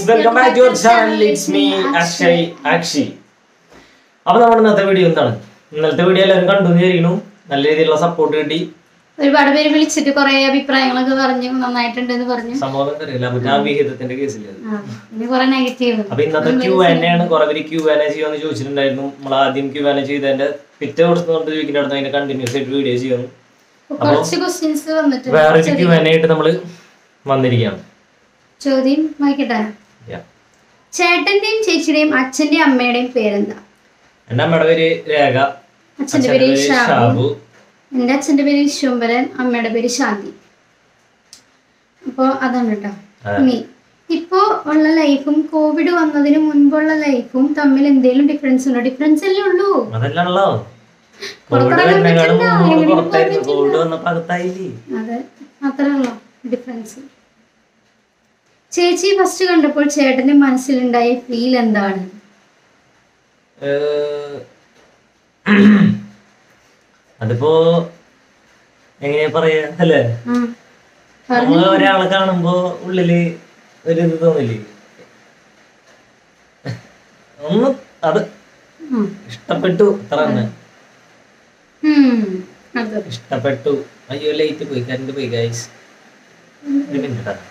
Welcome back to your channel it's me Akshay Akshi അപ്പൊ നമ്മുടെ ഇന്നത്തെ വീഡിയോ എന്താണ് ഇന്നലത്തെ വീഡിയോ എല്ലാവരും കണ്ടു എന്ന് വിചാരിക്കുന്നു നല്ല രീതിയിലുള്ള സപ്പോർട്ട് കിട്ടി ഒരുപാട് പേര് വിളിച്ചിട്ട് കുറെ അഭിപ്രായങ്ങളൊക്കെ പറഞ്ഞു നന്നായിട്ടുണ്ട് എന്ന് പറഞ്ഞു സംഭവം അറിയില്ല മറ്റേ ആ വിഹിതത്തിന്റെ കേസില്ല ആ, ഇനി കുറെ നെഗറ്റീവ് അപ്പൊ ഇന്നത്തെ ക്യൂ എൻ ആണ് കുറെ പേര് ക്യൂ എൻ ചെയ്യുമെന്ന് ചോദിച്ചിട്ടുണ്ടായിരുന്നു നമ്മൾ ആദ്യം ക്യൂ എൻ ചെയ്തതിന്റെ പിറ്റേ ദിവസം കൊണ്ട് ചോദിക്കേണ്ട അടുത്ത് അതിന്റെ കണ്ടിന്യൂസ് ആയിട്ട് വീഡിയോ ചെയ്യുന്നു കുറച്ച് ക്വസ്റ്റ്യൻസ് വന്നിട്ടുണ്ട് വേറൊരു ക്യൂ എൻ ആയിട്ട് നമ്മള് വന്നിരിക്കുകയാണ് ചോദ്യം വായിക്കട്ടെ Yeah. ചേട്ടന്റെയും ചേച്ചിയുടെയും അച്ഛന്റെയും അമ്മയുടെയും പേരെന്താ എന്റെ അമ്മയുടെ പേര് രേഖ അച്ഛന്റെ അച്ഛന്റെ പേര് പേര് ഷാബു ഷാബു എന്റെ അച്ഛന്റെ പേര് വിശ്വംബരൻ അമ്മയുടെ പേര് ശാന്തി അപ്പൊ അതാണ് കേട്ടോ അതെ. ഇനി ഇപ്പോ ഉള്ള ലൈഫും കോവിഡ് വന്നതിന് മുൻപുള്ള ലൈഫും തമ്മിൽ എന്തെങ്കിലും ഡിഫറൻസ് ഉണ്ടോ ഡിഫറൻസ് അല്ലേ ഉള്ളൂ അതല്ലാണല്ലോ കോവിഡ് പുറത്തിറങ്ങാൻ വരുന്നേക്കാളും പറ്റില്ല, മുമ്പ് എവിടെയും പോകാൻ പുറത്തായിരുന്നു പറ്റില്ല. കോവിഡ് വന്നപ്പോ അകത്തായില്ലേ അതെ അത്രേ ഉള്ളൂ ഡിഫറൻസ് ചേച്ചി ഫസ്റ്റ് കണ്ടപ്പോൾ ചേട്ടന്റെ മനസ്സിലുണ്ടായ ഫീൽ എന്താണ് ഏഹ്, അതിപ്പോ എങ്ങനെയാ പറയാ അല്ലേ ആ, നമ്മള് ഒരാളെ കാണുമ്പോ ഉള്ളില് ഒരു ഇത് തോന്നില്ലേ ഒന്ന് അത് ഉം. ഇഷ്ടപ്പെട്ടു അത്ര തന്നെ ഉം, അത് ഇഷ്ടപ്പെട്ടു അയ്യോ ലൈറ്റ് പോയി കറണ്ട് പോയി ഗൈസ് ഒരു മിനിറ്റ് ട്ടാ.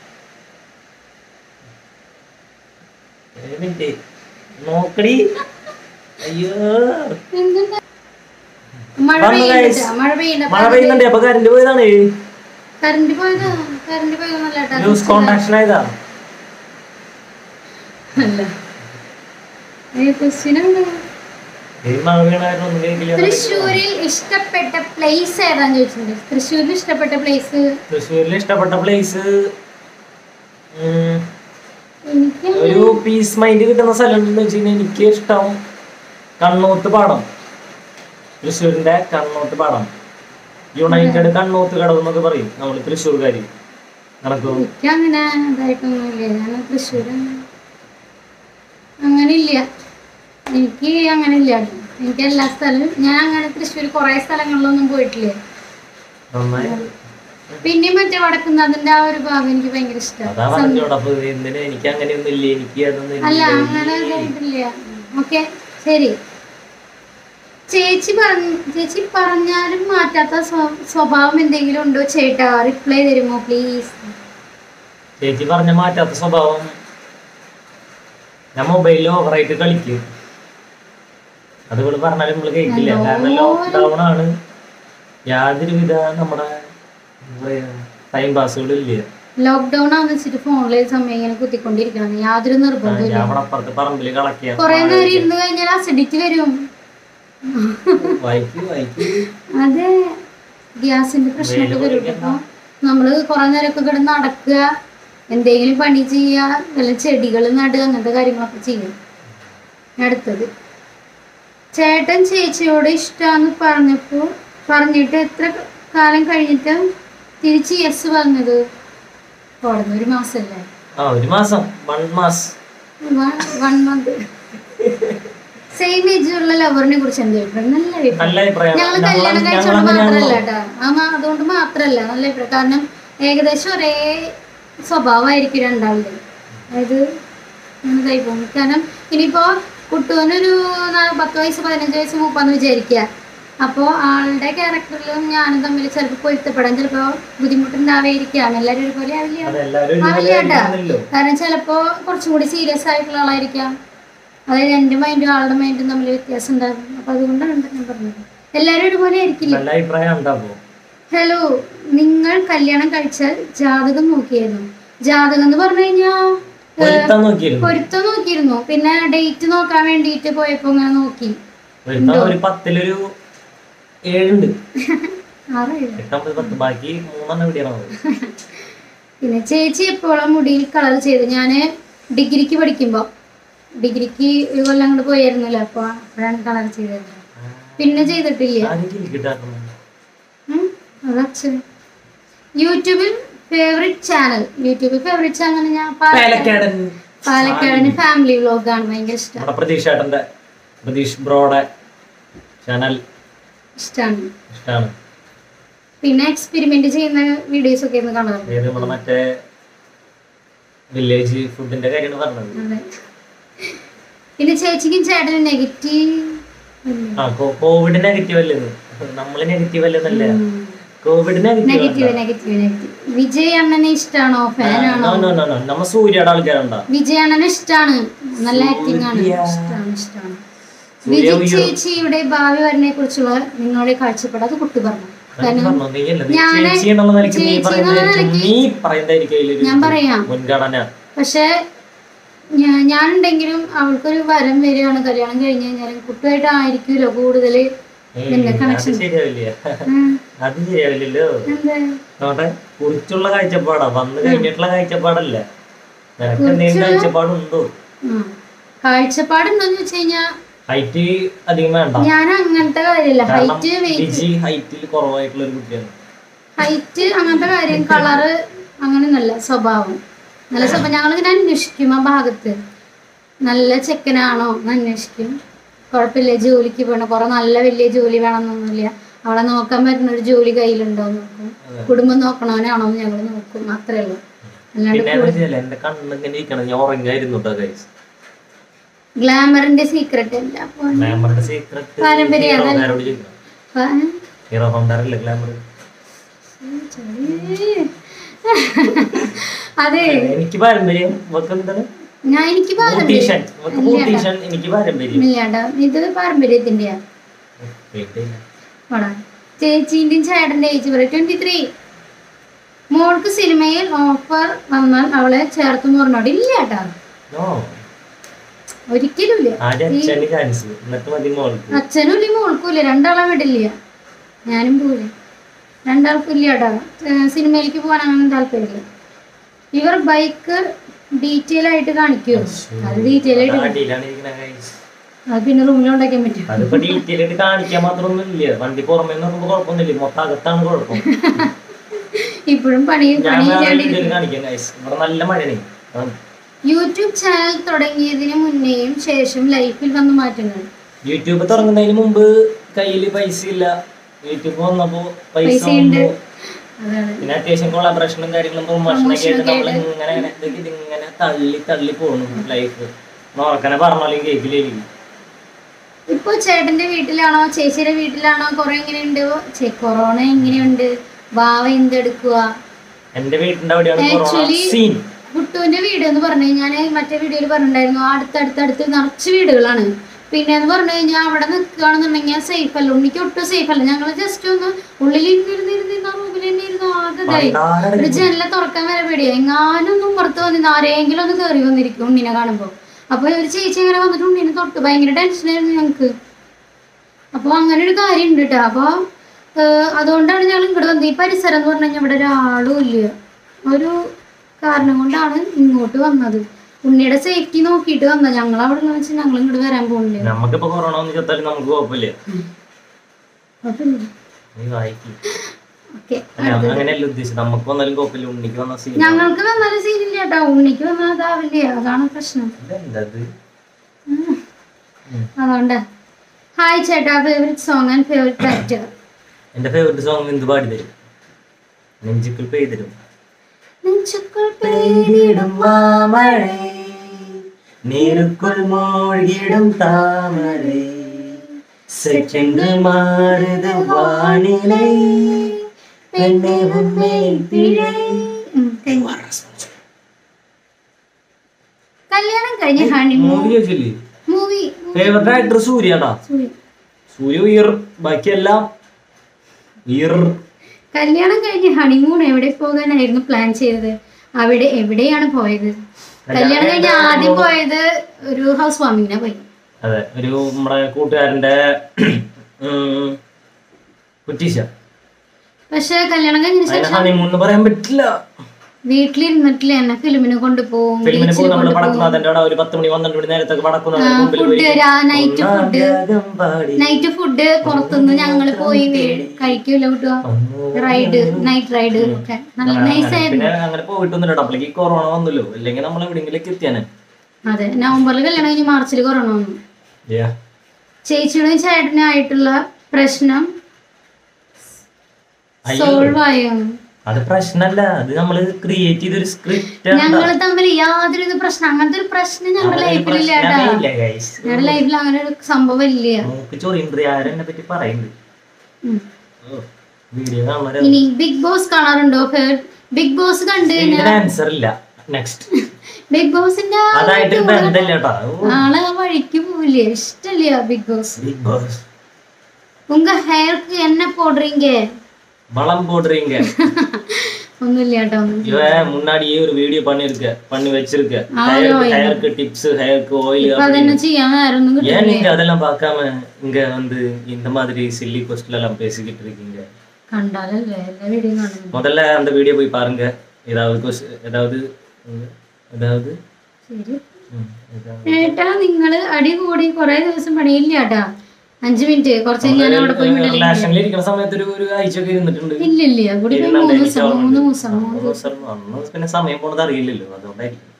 ഒരു മിനിറ്റ് നോക്കടി അയ്യോ എന്തുണ്ടാ? മഴ വന്നു guys. പെയ്യുന്നുണ്ട് മഴ പെയ്യുന്ന മഴ പെയ്യുന്നുണ്ട് അപ്പൊ കറണ്ട് പോയതാണ് കറണ്ട് പോയതാ കറണ്ട് പോയതൊന്നല്ല കേട്ടോ ലൂസ് കോണ്ടാക്ഷൻ ആയതാ അല്ല ക്വസ്റ്റ്യൻ ഉണ്ട് ഈ മഴ വീണ കാരണം ഒന്നും കേൾക്കില്ല തൃശ്ശൂരിൽ ഇഷ്ടപ്പെട്ട പ്ലേസ് ഏതാന്ന് ചോദിച്ചിട്ടുണ്ട് തൃശ്ശൂരിൽ ഇഷ്ടപ്പെട്ട പ്ലേസ് തൃശ്ശൂരിൽ ഇഷ്ടപ്പെട്ട പ്ലേസ് എനിക്ക് ഒരു പീസ് മൈൻഡ് കിട്ടുന്ന സ്ഥലം ഉണ്ടെന്ന് വെച്ച് കഴിഞ്ഞാൽ എനിക്ക് ഇഷ്ടം കണ്ണൂത്ത് പാടം തൃശ്ശൂരിന്റെ കണ്ണൂത്ത് പാടം യുണൈറ്റഡ് കണ്ണൂത്ത് കടവ് എന്നൊക്കെ പറയും നമ്മൾ തൃശ്ശൂർക്കാര് നടക്കും എനിക്ക് അങ്ങനെ ഇതായിട്ടൊന്നുമില്ല ഞാൻ തൃശ്ശൂർ അങ്ങനെ ഇല്ല എനിക്ക് അങ്ങനെ ഇല്ല എനിക്ക് എല്ലാ സ്ഥലവും ഞാൻ അങ്ങനെ തൃശ്ശൂർ കുറെ സ്ഥലങ്ങളിലൊന്നും പോയിട്ടില്ല നന്നായി പിന്നെ മറ്റേ വടക്കുന്നതിന്റെ ആ ഒരു ഭാഗം എനിക്ക് ഭയങ്കര ഇഷ്ടമാണ് അതാ പറഞ്ഞോട് അപ്പൊ എന്തിനാ എനിക്ക് അങ്ങനെയൊന്നും ഇല്ല എനിക്ക് അതൊന്നും അല്ല ഇല്ല. അങ്ങനെ ഇതായിട്ടില്ല ഓക്കെ ശരി ചേച്ചി പറഞ്ഞ ചേച്ചി പറഞ്ഞാലും മാറ്റാത്ത സ്വ- സ്വഭാവം എന്തെങ്കിലും ഉണ്ടോ ചേട്ടാ റിപ്ലൈ തരുമോ പ്ലീസ് ചേച്ചി പറഞ്ഞ മാറ്റാത്ത സ്വഭാവം ഞാൻ മൊബൈലിൽ ഓവറായിട്ട് കളിക്കും അത് ഇവിടെ പറഞ്ഞാലും നമ്മള് കേൾക്കില്ല കാരണം ലോക്ക്ഡൗൺ ആണ് യാതൊരുവിധ നമ്മുടെ ടൈം പാസുകളും ഇല്ല ലോക്ക്ഡൌൺ ആണെന്ന് വെച്ചിട്ട് ഫോണിൽ സമയം ഇങ്ങനെ കുത്തിക്കൊണ്ടിരിക്കണം യാതൊരു ആ, നിർബന്ധമില്ല ഞാൻ അവിടെ അപ്പുറത്ത് പറമ്പിൽ കളക്കിയ കുറെ നേരം ഇരുന്ന് കഴിഞ്ഞാൽ അസിഡിറ്റി വരും വായിക്കൂ വായിക്കൂ അതെ ഗ്യാസിന്റെ പ്രശ്നമൊക്കെ വരും അപ്പൊ നമ്മള് കുറെ നേരമൊക്കെ കിടന്ന് നടക്കുക എന്തെങ്കിലും പണി ചെയ്യുക വല്ല ചെടികൾ നടുക അങ്ങനത്തെ കാര്യങ്ങളൊക്കെ ചെയ്യും അടുത്തത് ചേട്ടൻ ചേച്ചിയോട് ഇഷ്ടമാന്ന് പറഞ്ഞപ്പോ പറഞ്ഞിട്ട് എത്ര കാലം കഴിഞ്ഞിട്ട് തിരിച്ച് യെസ് പറഞ്ഞത് കോടതി ഒരു മാസല്ലേ ആ ഒരു മാസം വൺ മാസ് വൺ മന്ത് സെയിം ഏജ് ഉള്ള ലവറിനെ കുറിച്ച് എന്ത് അഭിപ്രായം നല്ല അഭിപ്രായം നല്ല അഭിപ്രായം ഞങ്ങൾ ഞങ്ങൾ കല്യാണം ഞങ്ങൾ കഴിച്ചോണ്ട് അങ്ങനെയാണല്ലോ മാത്രല്ല കേട്ടോ ആ മാ- അതുകൊണ്ട് മാത്രല്ല നല്ല അഭിപ്രായം കാരണം ഏകദേശം ഒരേ സ്വഭാവമായിരിക്കും രണ്ടാളുടെ അതായത് ഇതായി പോകും കാരണം ഇനിയിപ്പോ കുട്ടുവിനൊരു നാ- പത്ത് വയസ്സ് പതിനഞ്ച് വയസ്സ് മൂപ്പാന്ന് വിചാരിക്കുക അപ്പോൾ ആളുടെ ക്യാരക്ടറിലും ഞാനും തമ്മിൽ ചിലപ്പോൾ പൊരുത്തപ്പെടാൻ ചിലപ്പോൾ ബുദ്ധിമുട്ടുണ്ടാവേയിരിക്കാം എല്ലാവരും ഒരുപോലെ ആവില്ല അതെല്ലാവരും ആവില്ല ഒരുപോലെ കേട്ടോ ആയിരിക്കണമെന്നില്ലല്ലോ. കാരണം ചിലപ്പോ കുറച്ചും കൂടി സീരിയസ് ആയിട്ടുള്ള ആളായിരിക്കാം അതായത് എൻ്റെ മൈൻഡും ആളുടെ മൈൻഡും തമ്മിൽ വ്യത്യാസം ഉണ്ടാകും അപ്പൊ അതുകൊണ്ടാണ് ഞാൻ പറഞ്ഞത് എല്ലാവരും ഒരുപോലെ ആയിരിക്കില്ല നല്ല അഭിപ്രായം ഉണ്ടാവോ ഹലോ നിങ്ങൾ കല്യാണം കഴിച്ചാൽ ജാതകം നോക്കിയായിരുന്നു ജാതകം എന്ന് പറഞ്ഞു കഴിഞ്ഞാൽ പൊരുത്തം നോക്കിയിരുന്നു പൊരുത്തം നോക്കിയിരുന്നു പിന്നെ ഡേറ്റ് നോക്കാൻ വേണ്ടിയിട്ട് പോയപ്പോ ഇങ്ങനെ നോക്കി പൊരുത്തം ഒരു പത്തിലൊരു ഏഴുണ്ട് ആറ് ഏഴ്. എട്ടൊമ്പത് പത്ത് ബാക്കി മൂന്നെണ്ണം എവിടെയാണ് പിന്നെ ചേച്ചി എപ്പോഴും മുടിയിൽ കളർ ചെയ്തു ഞാൻ ഡിഗ്രിക്ക് പഠിക്കുമ്പോൾ ഡിഗ്രിക്ക് ഒരു കൊല്ലം അങ്ങോട്ട് പോയായിരുന്നല്ലോ അപ്പോൾ അപ്പോഴാണ് കളർ ചെയ്തത് പിന്നെ ചെയ്തിട്ടില്ല ആദ്യം കിട്ടാറുണ്ട് ഉം, അത് അച്ഛൻ യൂട്യൂബിൽ ഫേവറേറ്റ് ചാനൽ യൂട്യൂബിൽ ഫേവറേറ്റ് ചാനൽ ഞാൻ പാലക്കാട് പാലക്കാടൻ പാലക്കാടിന് ഫാമിലി വ്ലോഗാണ് ഭയങ്കര ഇഷ്ടം നമ്മുടെ പ്രതീഷ് ഏട്ടന്റെ പ്രതീഷ് ബ്രോയുടെ ചാനൽ ഇഷ്ടമാണ് ഇഷ്ടമാണ് പിന്നെ എക്സ്പെരിമെന്റ് ചെയ്യുന്ന വീഡിയോസ് ഒക്കെ ഒന്ന് കാണാറുണ്ട് ഏത് നമ്മുടെ മറ്റേ വില്ലേജ് ഫുഡിന്റെ കാര്യമാണ് പറഞ്ഞത് അതെ പിന്നെ ചേച്ചിക്കും ചേട്ടനും നെഗറ്റീവ് ആ കോവിഡ് നെഗറ്റീവ് അല്ലെന്ന് നമ്മള് നെഗറ്റീവ് അല്ലെന്നല്ല covid negative negative negative negative Vijay അണ്ണനെ ഇഷ്ടാണോ ഫാനാണോ നമ്മ സൂര്യയുടെ ആൾക്കാരുണ്ടാ വിജയ് അണ്ണനെ ഇഷ്ടാണ് നല്ല ആക്ടിംഗ് ആണ് ഇഷ്ടാണ് ഇഷ്ടാണ് വിജയ് ചേച്ചിയുടെ ഭാവി വരനെ കുറിച്ചുള്ള നിങ്ങളുടെ കാഴ്ചപ്പാട് അത് കുട്ടി പറഞ്ഞു കാരണം ഞാന് ചേച്ചി എന്നുള്ള നിലയ്ക്ക് നീ ചേച്ചി എന്നുള്ള പറയുന്നതായിരിക്കും നീ പറയുന്നതായിരിക്കും അതിലൊരു ഞാൻ പറയാം മുൻഗണന പക്ഷെ ഞാ- ഞാനുണ്ടെങ്കിലും അവൾക്കൊരു വരം വരികയാണ് കല്യാണം കഴിഞ്ഞ് കഴിഞ്ഞാൽ കുട്ടിയായിട്ട് ആയിരിക്കുമല്ലോ കൂടുതല് ഏയ്, പിന്നെ അത് connection. ശരിയാവില്ല ഉം. അത് ശരിയാവില്ലല്ലോ എന്താ നമ്മുടെ കുറിച്ചുള്ള കാഴ്ചപ്പാടാ വന്നു കഴിഞ്ഞിട്ടുള്ള കാഴ്ചപ്പാടല്ല നിനക്ക് എന്തെങ്കിലും കാഴ്ചപ്പാടുണ്ടോ ഉം. കാഴ്ചപ്പാടുണ്ടോന്ന് വെച്ച് കഴിഞ്ഞാ ഹൈറ്റ് അധികം വേണ്ട ഞാൻ അങ്ങനത്തെ കാര്യമില്ല കാരണം ഹൈറ്റ് വെയിറ്റ് വിജി ഹൈറ്റിൽ കുറവായിട്ടുള്ള ഒരു കുട്ടിയാണ് ഹൈറ്റ് അങ്ങനത്തെ കാര്യം കളറ് അങ്ങനെയൊന്നല്ല സ്വഭാവം നല്ല സ്വഭാവം ഞങ്ങളിങ്ങനെ അന്വേഷിക്കും ആ ഭാഗത്ത് നല്ല ചെക്കനാണോ എന്ന് അന്വേഷിക്കും കുഴപ്പമില്ല ജോലിക്ക് പോകണം കുറെ നല്ല വലിയ ജോലി വേണമെന്നൊന്നുമില്ല അവളെ നോക്കാൻ പറ്റുന്ന ഒരു ജോലി കയ്യിലുണ്ടോ എന്ന് നോക്കും കുടുംബം നോക്കണവനാണോ എന്ന് ഞങ്ങൾ നോക്കും അത്രേ ഉള്ളൂ അല്ലാണ്ട് പിന്നെ എന്താ വെച്ചാൽ എന്റെ കണ്ണിങ്ങനെ ഇരിക്കണം ഞാൻ ഉറങ്ങായിരുന്നു കേട്ടോ ഗൈസ് ഗ്ലാമറിന്റെ സീക്രട്ട് അല്ല അപ്പൊ ഗ്ലാമറിന്റെ സീക്രട്ട് പാരമ്പര്യം അതല്ല. ഹീറോക്കാരോട് ചോദിക്കണം അപ്പൊ- ഹീറോ ഹോണ്ടറല്ലേ ഗ്ലാമർ അതെ എനിക്ക് പാരമ്പര്യം ഇവക്ക് എന്താണ് ഞാൻ എനിക്ക് പാരമ്പര്യം ബ്യൂട്ടീഷ്യൻ ഇവക്ക് ബ്യൂട്ടീഷ്യൻ എനിക്ക് പാരമ്പര്യം ഇല്ലാണ്ട ഇത് പാരമ്പര്യത്തിന്റെയാ കേട്ടില്ല. വേണം ചേച്ചീന്റെയും ചേട്ടന്റെ ഏജ് പറയും ട്വന്റി ത്രീ മോൾക്ക് സിനിമയിൽ ഓഫർ വന്നാൽ അവളെ ചേർത്തെന്ന് പറഞ്ഞോട് ഇല്ല കേട്ടാ No. ഒരിക്കലും ഇല്ല ആദ്യം അച്ഛന് ചാൻസ് എന്നിട്ട് മതി മോൾക്ക് അച്ഛനും ഇല്ല മോൾക്കും ഇല്ല രണ്ടാളെ വിടില്ല ഞാനും പോവില്ല രണ്ടാൾക്കും ഇല്ല കേട്ടാ ഏർ സിനിമയിലേക്ക് പോകാൻ അങ്ങനെ താല്പര്യമില്ല ഇവർ ബൈക്ക് ഡീറ്റെയിൽ ആയിട്ട് കാണിക്കുമോ അത് ഡീറ്റെയിൽ ആയിട്ട് അടിയിലാണ് ഇരിക്കണ guys. അത് പിന്നെ റൂമിൽ ഉണ്ടാക്കാൻ പറ്റും അതിപ്പോ ഡീറ്റെയിൽ ആയിട്ട് കാണിക്കാൻ മാത്രമൊന്നും ഇല്ല വണ്ടി പുറമേ നോക്കുമ്പോ കുഴപ്പമൊന്നുമില്ല മൊത്തം അകത്താണ് കുഴപ്പം ഇപ്പോഴും പണി ഞാൻ പണി വേറെ ചെയ്യാണ്ടിരിക്കും ഡീറ്റെയിൽ കാണിക്കാം guys. ഇവിടെ നല്ല മഴയാണ് ആ, യൂട്യൂബ് ചാനൽ തുടങ്ങിയതിന് മുന്നേയും ശേഷം ലൈഫിൽ വന്ന മാറ്റങ്ങൾ യൂട്യൂബ് തുടങ്ങുന്നതിന് മുമ്പ് കയ്യിൽ പൈസ ഇല്ല യൂട്യൂബ് വന്നപ്പോ പൈസ പൈസയുണ്ട്. വന്നു അതാണ് പിന്നെ അത്യാവശ്യം കൊളാബറേഷനും കാര്യങ്ങളും പ്രൊമോഷനൊക്കെ ആയിട്ട് നമ്മൾ ഇങ്ങനെ ഇങ്ങനെ ഇതിങ്ങനെ തള്ളി തള്ളി പോണു ലൈഫ് നോക്കനെ പറഞ്ഞാലും കേക്കില്ലായിരിക്കും ഇപ്പൊ ചേട്ടന്റെ വീട്ടിലാണോ ചേച്ചിയുടെ വീട്ടിലാണോ കൊറേ എങ്ങനെയുണ്ട് ചെ- കൊറോണ എങ്ങനെയുണ്ട് വാവ എന്തെടുക്കുക എന്റെ വീടിന്റെ അവിടെയാണ് കൊറോണ Actually- സീൻ കുട്ടുവിന്റെ വീട് എന്ന് പറഞ്ഞു കഴിഞ്ഞാൽ മറ്റേ വീഡിയോയിൽ പറഞ്ഞിട്ടുണ്ടായിരുന്നു അടുത്തടുത്തടുത്ത് നിറച്ച് വീടുകളാണ് പിന്നെ എന്ന് പറഞ്ഞു കഴിഞ്ഞാൽ അവിടെ നിൽക്കുകയാണെന്നുണ്ടെങ്കിൽ സേഫ് അല്ല ഉണ്ണിക്ക് ഒട്ടും സേഫ് അല്ല ഞങ്ങൾ ജസ്റ്റ് ഒന്ന് ഉള്ളിൽ ഇരുന്നിരുന്നിരുന്ന റൂമിൽ തന്നെ ഇരുന്ന് ആകെ ഇതായി ഒരു ജനല തുറക്കാൻ വരെ പേടിയാ എങ്ങാനും ഒന്നും പുറത്ത് വന്നിരുന്ന ആരെങ്കിലും ഒന്ന് കയറി വന്നിരിക്കും ഉണ്ണിനെ കാണുമ്പോൾ അപ്പൊ ഒരു ചേച്ചി ഇങ്ങനെ വന്നിട്ട് ഉണ്ണിനെ തൊട്ട് ഭയങ്കര ടെൻഷനായിരുന്നു ഞങ്ങൾക്ക് അപ്പോൾ അങ്ങനെ ഒരു കാര്യം ഉണ്ട് കേട്ടോ അപ്പോൾ അതുകൊണ്ടാണ് ഞങ്ങൾ ഇങ്ങോട്ട് വന്നത് ഈ പരിസരം എന്ന് പറഞ്ഞു കഴിഞ്ഞാൽ ഇവിടെ ഒരാളും ഇല്ല ഒരു കാരണം കൊണ്ടാണ് ഇങ്ങോട്ട് വന്നത് ഉണ്ണിയുടെ സേഫ്റ്റി നോക്കിയിട്ട് വന്നത് ഞങ്ങൾ അവിടെ നിന്ന് വെച്ചാൽ ഞങ്ങൾ ഇങ്ങോട്ട് വരാൻ പോകുന്നില്ല നമുക്കിപ്പോ കൊറോണ ഒന്ന് ചെത്താലും നമുക്ക് കുഴപ്പമില്ല കുഴപ്പമില്ല നീ വായിക്കും ഓക്കെ അങ്ങനെയല്ല ഉദ്ദേശിച്ചത് നമുക്ക് വന്നാലും കുഴപ്പമില്ല ഉണ്ണിക്ക് വന്ന സീൻ ഞങ്ങൾക്ക് വന്നാലും സീനില്ല കേട്ടോ ഉണ്ണിക്ക് വന്നതാവില്ല അതാണ് പ്രശ്നം ഇതെന്തത് ഉം. അതുകൊണ്ട് ഹായ് ചേട്ടാ favourite song and favourite actor എന്റെ ഫേവറേറ്റ് സോങ് എന്ത് പാടി തരും നെഞ്ചുക്കൾ പെയ്തിരും പെയ്തിടും മാമഴേ നീരുക്കുൾ മൂழ்கிடும் താമരേ സെക്കൻഡ് മാറുത് വാനിലേ പെണ്ണെ ഉമ്മേ പിഴേ കല്യാണം കഴിഞ്ഞ ഹണിമൂൺ മൂവി ചോദിച്ചില്ലേ മൂവി ഫേവറേറ്റ് ആക്ടർ സൂര്യാടാ സൂര്യ ഉയർ ബാക്കിയെല്ലാം ഉയർ കല്യാണം കഴിഞ്ഞ് ഹണിമൂൺ എവിടെ പോകാനായിരുന്നു പ്ലാൻ ചെയ്തത് അവിടെ എവിടെയാണ് പോയത് കല്യാണം കഴിഞ്ഞ് ആദ്യം പോയത് ഒരു ഹൗസ് വാമിങ്ങിനാ പോയി അതെ ഒരു നമ്മുടെ കൂട്ടുകാരന്റെ ഉം, കുറ്റീശ പക്ഷെ കല്യാണം കഴിഞ്ഞ അതിന് ശേഷം ഹണിമൂൺ എന്ന് പറയാൻ പറ്റില്ല വീട്ടിലിരുന്നിട്ടില്ല എന്നെ ഫിലിമിന് കൊണ്ടുപോകും ഫിലിമിന് പോകും നമ്മള് പടക്കുന്നതിന്റെ അവിടെ ഒരു പത്ത് മണി പന്ത്രണ്ട് മണി നേരത്തെ പടക്കുന്നതിന് മുമ്പിൽ ഫുഡ് പോയി നൈറ്റ് ഫുഡ് രാഗം പാടി നൈറ്റ് ഫുഡ് പുറത്തുനിന്ന് ഞങ്ങൾ പോയി വേ- കഴിക്കൂല കൂട്ടുക റൈഡ് നൈറ്റ് റൈഡ് ഒക്കെ നല്ല നൈസ് ആയിരുന്നു പിന്നെ അങ്ങനെ പോയിട്ടൊന്നുമില്ല അപ്പോഴേക്ക് കൊറോണ വന്നല്ലോ അല്ലെങ്കിൽ നമ്മൾ എവിടെയെങ്കിലും എത്തിയാനെ അതെ നവംബറിൽ കല്യാണം കഴിഞ്ഞ് മാർച്ചിൽ കൊറോണ വന്നു Yeah. ചേച്ചിയുടെ ചേട്ടനും ആയിട്ടുള്ള പ്രശ്നം അയ്യോ. സോൾവ് ആയോ അത് പ്രശ്നല്ല അത് നമ്മള് ക്രിയേറ്റ് ചെയ്തൊരു സ്ക്രിപ്റ്റ് ഞങ്ങൾ തമ്മിൽ യാതൊരു ഇത് പ്രശ്നം അങ്ങനത്തെ ഒരു പ്രശ്നം ഞങ്ങളുടെ ലൈഫിലില്ല കേട്ടാ ഞങ്ങളുടെ ലൈഫിൽ അങ്ങനെ ഒരു സംഭവം ഇല്ല മൂക്ക് ചൊറിയുണ്ട് ആരെന്നെ പറ്റി പറയുന്നുണ്ട് ഉം. വീഡിയോ കാണാൻ ഇനി ബിഗ് ബോസ് കാണാറുണ്ടോ ബിഗ് ബോസ് കണ്ടു കഴിഞ്ഞാൽ ഇതിന് ആൻസർ ഇല്ല നെക്സ്റ്റ് ബിഗ് ബോസിന്റെ ആ അതായിട്ട് ബന്ധമില്ല കേട്ടോ ആളെ ആ വഴിക്ക് പോവില്ലേ ഇഷ്ടല്ല ബിഗ് ബോസ് பிக் பாஸ் ഉങ്ക ഹെയർക്ക് എന്നെ പോடுறீங்க வளம் போடுறீங்க ഒന്നുമില്ല കേട്ടോ ഒന്നും இவன் முன்னாடியே ஒரு வீடியோ பண்ணிருக்க பண்ணி வச்சிருக்க ஆயிரம் ஹேருக்கு ஹேருக்கு டிப்ஸ் ஹேருக்கு ஆயில் ഇപ്പൊ അതന്നെ ചെയ്യാൻ നേരം ഒന്നും കിട്ടും ஏன் நீங்க அதெல்லாம் பார்க்காம இங்க வந்து இந்த மாதிரி சில்லி கொஸ்டில் எல்லாம் பேசிக்கிட்டு இருக்கீங்க കണ്ടാലല്ലേ എല്ലാ വീഡിയോ കാണുന്നു முதல்ல அந்த வீடியோ போய் பாருங்க ஏதாவது கொஸ்- ஏதாவது உம், ஏதாவது ശരി உம், ஏதாவது ഏട്ടാ നിങ്ങള് അടി കൂടി കൊറേ ദിവസം പണിയില്ല കേട്ടാ അഞ്ചു മിനിറ്റ് കുറച്ച് ഞാൻ അവിടെ പോയി വിടലില്ല റിലേഷനിൽ ഇരിക്കുന്ന സമയത്ത് ഒരു ഒരു ആഴ്ചയൊക്കെ ഇരുന്നിട്ടുണ്ട് ഇല്ല ഇല്ല കൂടി പോയി ഇരുന്നുണ്ട്, മൂന്ന് എനിക്ക് ദിവസം ഓർമ്മയുണ്ട്. മൂന്ന് ദിവസം മൂന്ന് മൂന്ന് ദിവസം അന്ന് പിന്നെ സമയം പോണത് അറിയില്ലല്ലോ അതുകൊണ്ടായിരിക്കും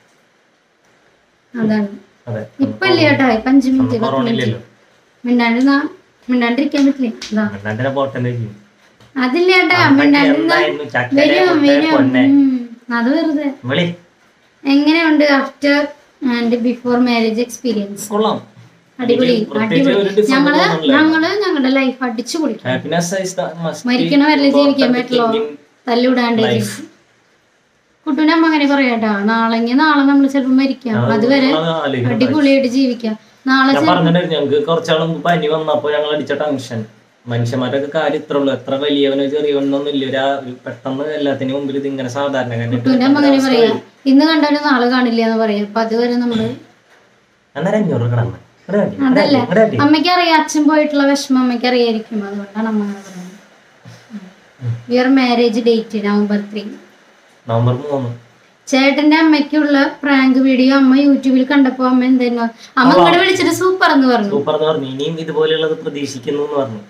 അതാണ് അതെ ഇപ്പൊ ഇല്ല കേട്ടാ ഇപ്പൊ അഞ്ചു മിനിറ്റ് പത്ത് കൊറോണ മിനിറ്റ് ഇല്ലല്ലോ മിണ്ടാണ്ടിരുന്നാ മിണ്ടാണ്ടിരിക്കാൻ പറ്റില്ല അതാ രണ്ടാണ്ടിനെ പോട്ടെ ചെയ്യും അതില്ല കേട്ടാ മിണ്ടാണ്ടിരുന്ന എന്തായിരുന്നു ചക്കര വരും മുട്ട, വരും പൊന്നെ ഉം, അത് വെറുതെ വിളി എങ്ങനെയുണ്ട് after and before marriage experience കൊള്ളാം അടിപൊളി പ്രത്യേകിച്ച് ഒരു അടിപൊളി difference ഞങ്ങള് തോന്നുന്നില്ല. ഞങ്ങള് ഞങ്ങളുടെ ലൈഫ് അടിച്ചു പൊളിക്കും happiness is the must be മരിക്കണ വരല് ജീവിക്കാൻ important പറ്റുള്ളൂ thing in തല്ലിവിടാണ്ട് life. കുട്ടൂന്റെ അമ്മ അങ്ങനെ പറയാട്ടാ നാളെങ്കിൽ നാളെ നമ്മൾ ചിലപ്പോ മരിക്കാം അതുവരെ അത് ആലോചിക്കണം. അടിപൊളിയായിട്ട് ജീവിക്കാം നാളെ ഞാൻ പറഞ്ഞിട്ടുണ്ടായിരുന്നു ഞങ്ങൾക്ക് കുറച്ചാൾ മുമ്പ് പനി വന്നപ്പോ ഞങ്ങൾ അടിച്ച ടെൻഷൻ മനുഷ്യന്മാരൊക്കെ കാര്യം ഇത്ര ഉള്ളു എത്ര വലിയവനോ ചെറിയവനൊന്നും ഇല്ല ഒരു ആ- ഒരു പെട്ടെന്ന് എല്ലാത്തിനും മുമ്പിൽ ഇത് ഇങ്ങനെ സാധാരണ കുട്ടൂന്റെ അമ്മ അങ്ങനെ പറയാ ഇന്ന് കണ്ടാലും നാളെ കാണില്ല എന്ന് പറയാം അപ്പൊ അതുവരെ നമ്മള് അന്നേരം അഞ്ഞൂറ് കിടന്നു അതല്ല അമ്മയ്ക്ക് അറിയാം അച്ഛൻ പോയിട്ടുള്ള വിഷമം അമ്മയ്ക്ക് അറിയായിരിക്കും അതുകൊണ്ടാണ് അമ്മ അങ്ങനെ പറയുന്നത് your marriage date November three November മൂന്ന് ചേട്ടന്റെ അമ്മയ്ക്കുള്ള പ്രാങ്ക് വീഡിയോ അമ്മ യൂട്യൂബിൽ കണ്ടപ്പോ അമ്മ എന്തായിരുന്നു അമ്മ ഇങ്ങോട്ട് വിളിച്ചിട്ട് സൂപ്പർ എന്ന് പറഞ്ഞു സൂപ്പർ എന്ന് പറഞ്ഞു ഇനിയും ഇതുപോലെയുള്ളത് പ്രതീക്ഷിക്കുന്നു എന്ന് പറഞ്ഞു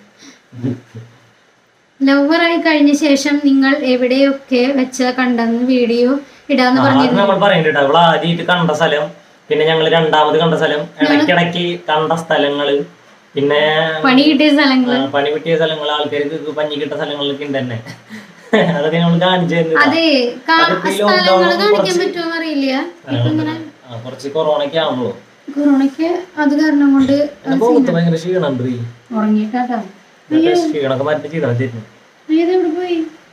ലവറായി കഴിഞ്ഞ ശേഷം നിങ്ങൾ എവിടെയൊക്കെ വെച്ച കണ്ടെന്ന് വീഡിയോ ഇടാന്ന് ആ, പറഞ്ഞു അത് നമ്മൾ പറയണ്ട അവള് ആദ്യമായിട്ട് കണ്ട സ്ഥലം പിന്നെ ഞങ്ങൾ രണ്ടാമത് കണ്ട സ്ഥലം ഇടയ്ക്കിടയ്ക്ക് കണ്ട സ്ഥലങ്ങള് പിന്നെ പണി കിട്ടിയ സ്ഥലങ്ങൾ ആ, പണി കിട്ടിയ സ്ഥലങ്ങൾ ആൾക്കാർക്ക് പഞ്ഞി കിട്ടിയ സ്ഥലങ്ങളിലൊക്കെ ഉണ്ട് തന്നെ അതൊക്കെ നമ്മൾ കാണിച്ചു തരുന്നില്ല അതെ കാ- അതിപ്പോ ഈ സ്ഥലങ്ങൾ lockdown കാണിക്കാൻ കുറച്ച് പറ്റുമോ അറിയില്ല ഇപ്പൊ ഇങ്ങനെ ആ, കുറച്ച് കൊറോണയ്ക്ക് ആവുള്ളൂ കൊറോണയ്ക്ക് അത് കാരണം കൊണ്ട് എന്നെ പോകത്ത് ഭയങ്കര ക്ഷീണുണ്ട് ഈ. ഉറങ്ങിയിട്ടാട്ടോ ഇതൊക്കെ ക്ഷീണമൊക്കെ മാറ്റി ചെയ്താൽ തരുന്നു ഏത് എവിടെ പോയി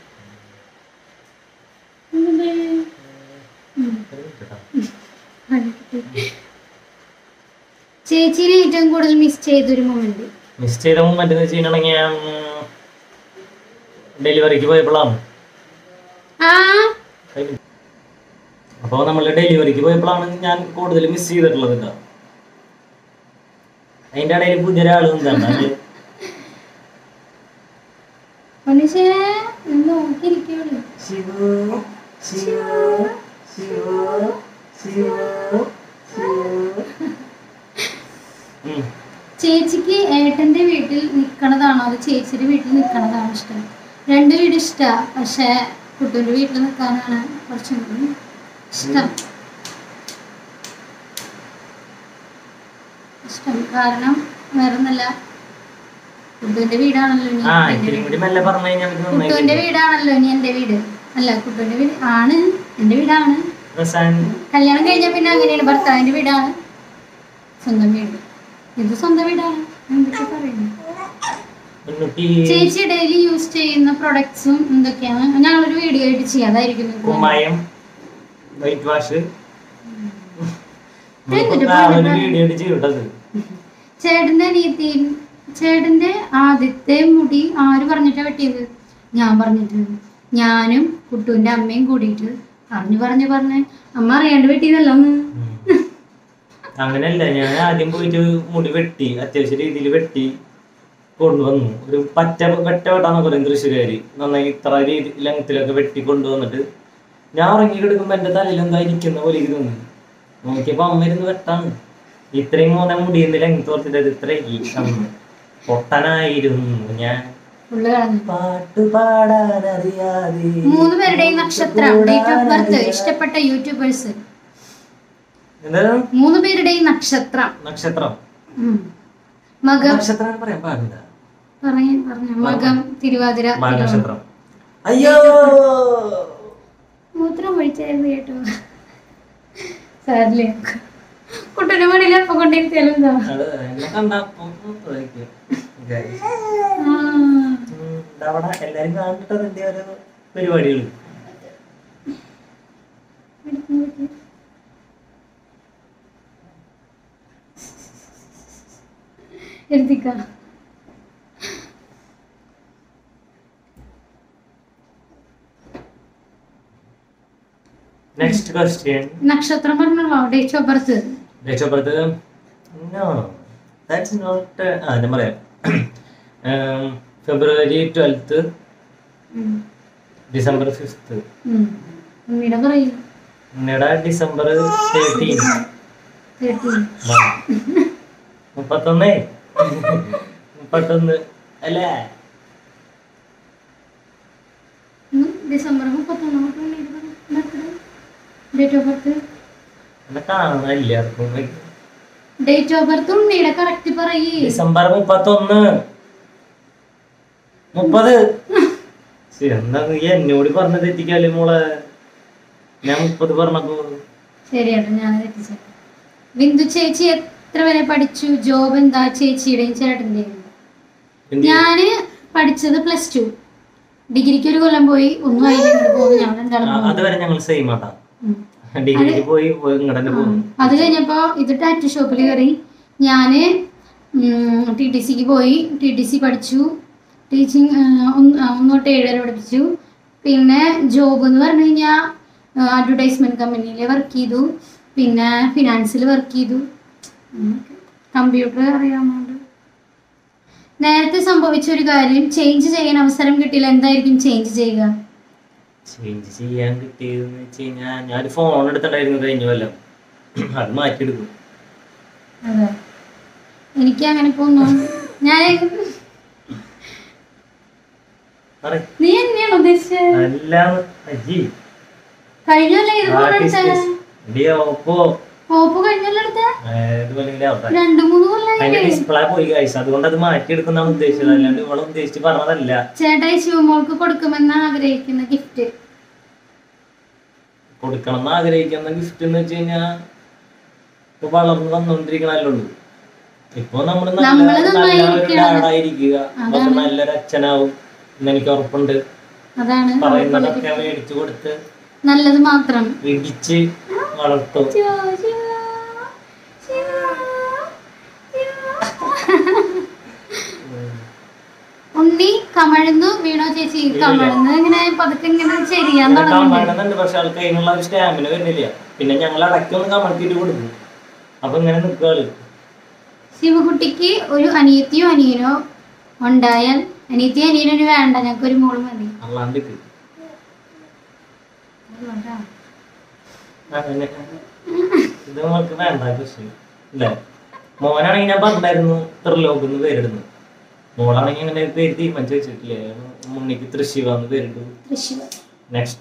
എവിടെ? ചേച്ചീനെ ഏറ്റവും കൂടുതൽ മിസ് ചെയ്തൊരു മൊമെന്റ് മിസ് ചെയ്ത മൂമെന്റ് എന്ന് വെച്ചിട്ടുണ്ടെങ്കിൽ ഞാൻ ഡെലിവറിക്ക് പോയപ്പോഴാണ് ആ അപ്പോൾ നമ്മൾ ഡെലിവറിക്ക് പോയപ്പോഴാണ് ഞാൻ കൂടുതൽ മിസ് ചെയ്തിട്ടുള്ളത് കേട്ടോ അതിന്റെ ഇടയിൽ പുതിയൊരാൾ എന്താണ് അത് മനുഷ്യ നോക്കിയിരിക്കുള്ളൂ ശിവു, ശിവു, ശിവു, ശിവു, ശിവു. ഉം. ചേച്ചിക്ക് ഏട്ടന്റെ വീട്ടിൽ നിക്കണതാണോ അത് ചേച്ചിയുടെ വീട്ടിൽ നിക്കണതാണോ ഇഷ്ടം രണ്ട് വീട് ഇഷ്ടാ പക്ഷെ കുട്ടൂന്റെ വീട്ടിൽ നിൽക്കാനാണ് കുറച്ചും കൂടി ഇഷ്ടം ഇഷ്ടം കാരണം വേറൊന്നല്ല കുട്ടൂന്റെ വീടാണല്ലോ ഇനി ആ എന്റെ ഇത്തിരി വീട്. കൂടി മെല്ലെ പറഞ്ഞു കഴിഞ്ഞാൽ നമുക്ക് നന്നായി കുട്ടൂന്റെ വീടാണല്ലോ ഇനി എന്റെ വീട് അല്ല കുട്ടൂന്റെ വീട് ആണ് എന്റെ വീടാണ് റസാൻ കല്യാണം കഴിഞ്ഞാൽ പിന്നെ അങ്ങനെയാണ് ഭർത്താവിന്റെ വീടാണ് സ്വന്തം വീട് ഇത് സ്വന്തം വീടാണ് എന്തൊക്കെ പറയുന്നു മുന്നൂറ്റി ചേച്ചി ഡെയിലി യൂസ് ചെയ്യുന്ന പ്രൊഡക്ട്സും എന്തൊക്കെയാണ് ഞങ്ങളൊരു വീഡിയോ ആയിട്ട് ചെയ്യാം അതായിരിക്കും നിങ്ങൾക്ക് നല്ലത്. കുമ്മായം വൈറ്റ് വാഷ് എന്നിട്ട് ഒരു വീഡിയോ ആയിട്ട് ചെയ്തിട്ടത് ചേട്ടന്റെ അനിയത്തി ചേട്ടന്റെ ആദ്യത്തെ മുടി ആര് പറഞ്ഞിട്ടാ വെട്ടിയത് ഞാൻ പറഞ്ഞിട്ട് ഞാനും കുട്ടുവിന്റെ അമ്മയും കൂടിയിട്ട് പറഞ്ഞു പറഞ്ഞു പറഞ്ഞ് അമ്മ അറിയാണ്ട് വെട്ടിയതല്ല ഒന്ന് അങ്ങനെയല്ല ഞാൻ ആദ്യം പോയിട്ട് മുടി വെട്ടി അത്യാവശ്യ രീതിയിൽ വെട്ടി കൊണ്ടുവന്നു ഒരു പറ്റ വെട്ട വെട്ടാന്ന് പറയും തൃശ്ശൂരുകാര് നന്നായി ഇത്ര രീതി ലെങ്ത്തിലൊക്കെ വെട്ടി കൊണ്ടുവന്നിട്ട് ഞാൻ ഉറങ്ങി കിടക്കുമ്പോ എന്റെ തലയിൽ എന്താ ഇരിക്കുന്ന പോലെ എനിക്ക് തോന്നി നോക്കിയപ്പോ അമ്മ ഇരുന്ന് വെട്ടാണ് ഇത്രയും മോനെ മുടിയുന്ന ലെങ്ത് ഓർത്തിട്ട് ഇത്ര പൊട്ടനായിരുന്നു ഞാൻ ഫുള്ള് കളഞ്ഞു പാട്ട് പാടാനറിയാതെ മൂന്ന് പേരുടെയും നക്ഷത്രം ഡേറ്റ് ഓഫ് ബർത്ത് ഇഷ്ടപ്പെട്ട യൂട്യൂബേഴ്സ് എന്താ മൂന്ന് പേരുടെയും നക്ഷത്രം നക്ഷത്രം ഉം. മകം നക്ഷത്രം പറയാൻ പാടില്ല പറഞ്ഞ പറഞ്ഞ മകം തിരുവാതിര തിരുവോണം. നക്ഷത്രം അയ്യോ മൂത്രം ഒഴിച്ചായിരുന്നു കേട്ടോ സാരില്ലേ കുട്ടൻ്റെ മടിയിൽ അപ്പം കൊണ്ടിരുത്തിയാലും എന്താ അത് എന്നെ കണ്ടപ്പോ തോന്നിക്കും. Guys. ആ, ഉം, ഇതവിടെ എല്ലാരും കാണിട്ട് അതിന്റെ ഓരോ പരിപാടികൾ എടുക്ക് നോക്ക്. എടുത്തിക്കാം നെക്സ്റ്റ് ക്വസ്റ്റ്യൻ നക്ഷത്രം പറഞ്ഞല്ലോ date of birth date of birth no that's not ആ ഞാൻ പറയാം ഫെബ്രുവരി ട്വൽത്ത് ഡിസംബർ ഫിഫ്ത്ത് ഉണ്ണിയുടെ പറയും നിങ്ങളുടെ ഡിസംബർ തേർട്ടീൻ തേർട്ടീൻ മുപ്പത്തൊന്ന് മുപ്പത്തൊന്ന് അല്ലേ ഡിസംബർ മുപ്പത്തൊന്ന് ഡേറ്റ് ഓഫ് ബർത്ത് എന്നെ കാണാനില്ല ആർക്കും ഡേറ്റ് ഓഫ് ബർത്ത് ഉണ്ണിയുടെ കറക്റ്റ് പറയേ ഡിസംബർ മുപ്പത്തൊന്ന് മുപ്പത് ശ്ശെ, എന്താ നീ എന്നോട് പറഞ്ഞ തെറ്റിക്കാല്ലേ മോളെ ഞാൻ മുപ്പത് പറഞ്ഞപ്പോ ശരിയാട്ടോ ഞാൻ തെറ്റിച്ചു ബിന്ദു ചേച്ചി എത്ര വരെ പഠിച്ചു ജോബ് എന്താ ചേച്ചിയുടെയും ചേട്ടൻ്റെയും എന്ത് ഞാന് പഠിച്ചത് പ്ലസ് ടു ഡിഗ്രിക്ക് ഒരു കൊല്ലം പോയി ഒന്നും ആയില്ല ഇങ്ങോട്ട് പോകുന്നു ഞങ്ങൾ രണ്ടാളും ആ, പോകുന്നു. അതുവരെ ഞങ്ങൾ സെയിം ആട്ടാ ഉം. ഡിഗ്രിക്ക് പോയി പോയി ഇങ്ങോട്ട് തന്നെ പോകുന്നു അത് കഴിഞ്ഞപ്പോൾ ഇത് ടാറ്റു ഷോപ്പിൽ കയറി ഞാൻ ടി ടി സിക്ക് പോയി ടി ടി സി പഠിച്ചു ടീച്ചിങ് ഒന്ന് തൊട്ട് ഏഴ് വരെ പഠിപ്പിച്ചു പിന്നെ ജോബ് എന്ന് പറഞ്ഞു കഴിഞ്ഞാൽ അഡ്വർടൈസ്മെൻറ്റ് കമ്പനിയിൽ വർക്ക് ചെയ്തു പിന്നെ ഫിനാൻസിൽ വർക്ക് ചെയ്തു കമ്പ്യൂട്ടർ അറിയാവുന്നതുകൊണ്ട് നേരത്തെ സംഭവിച്ച ഒരു കാര്യം ചേഞ്ച് ചെയ്യാൻ അവസരം കിട്ടിയില്ല എന്തായിരിക്കും ചേഞ്ച് ചെയ്യുക ചേഞ്ച് ചെയ്യാൻ കിട്ടിയതെന്ന് വെച്ച് കഴിഞ്ഞാൽ ഞാനൊരു ഫോൺ എടുത്തിട്ടുണ്ടായിരുന്നു കഴിഞ്ഞ കൊല്ലം അത് മാറ്റിയെടുക്കും അതെ എനിക്ക് അങ്ങനെ പോന്നു ഞാൻ പറയ്. നീ എന്നെയാണോ ഉദ്ദേശിച്ചത് എല്ലാം അജി കഴിഞ്ഞല്ലേ ഇത് ഫോൺ എടുത്തേ ഓപ്പോ ഓപ്പോ കഴിഞ്ഞല്ലേ എടുത്തേ ഇതുപോലെ അവസ്ഥ രണ്ടു മൂന്ന് അതിന്റെ കൊല്ലായില്ലേ ഡിസ്പ്ലേ പോയി കഴിച്ചു അതുകൊണ്ട് അത് മാറ്റിയെടുക്കുന്നതാണ് ഉദ്ദേശിച്ചത് അല്ലാണ്ട് ഇവളെ ഉദ്ദേശിച്ച് പറഞ്ഞതല്ല ചേട്ടായി ശിവമോൾക്ക് കൊടുക്കുമെന്ന് ആഗ്രഹിക്കുന്ന ഗിഫ്റ്റ് കൊടുക്കണം എന്ന് ആഗ്രഹിക്കുന്ന ഗിഫ്റ്റ് എന്ന് വെച്ച് കഴിഞ്ഞാൽ ഇപ്പൊ വളർന്നു വന്നോണ്ടിരിക്കണല്ലേ ഉള്ളൂ ഇപ്പൊ നമ്മള് നല്ല നമ്മള് നല്ല ഒരു നന്നായിരിക്കണം. ഡാഡായിരിക്കുക അപ്പൊ അതാണ്. നല്ലൊരു അച്ഛനാവും എന്ന് എനിക്ക് ഉറപ്പുണ്ട് അതാണ് പറയുന്നതൊക്കെ മേടിച്ചു കൊടുത്ത് നല്ലത് മാത്രം ഇടിച്ച് വളർത്തും ശിവ, ശിവ, ശിവ, ശിവ. ഉണ്ണി കമഴ്ന്നു വീണോ ചേച്ചി കമഴ്ന്ന് ഇങ്ങനെ പതുക്കെ ഇങ്ങനെ ചെയ്യാൻ തുടങ്ങുന്നു കമഴുന്നുണ്ട് പക്ഷെ ആൾക്ക് അതിനുള്ള ഒരു സ്റ്റാമിന വരുന്നില്ല പിന്നെ ഞങ്ങൾ ഇടയ്ക്ക് ഒന്ന് കമഴ്ത്തിയിട്ട് കൊടുക്കും അപ്പൊ ഇങ്ങനെ നിൽക്കാള് ശിവകുട്ടിക്ക് ഒരു അനിയത്തിയോ അനിയനോ ഉണ്ടായാൽ അനിയത്തിയോ അനിയനോ വേണ്ട ഞങ്ങൾക്ക് ഒരു മോള് മതി അല്ലാണ്ട് ഇത്. അങ്ങനെ ഇത് നമുക്ക് വേണ്ട കൃഷി അല്ലേ മോനാണെങ്കിൽ ഞാൻ പറഞ്ഞായിരുന്നു ത്രിലോക് പേരിടുന്നു മോളാണെങ്കിൽ അങ്ങനെ പേര് തീരുമാനിച്ചു വെച്ചിട്ടില്ലേ മുന്നിക്ക് തൃശ്ശിവ എന്ന് പേരിട്ടു തൃശ്ശൂർ നെക്സ്റ്റ്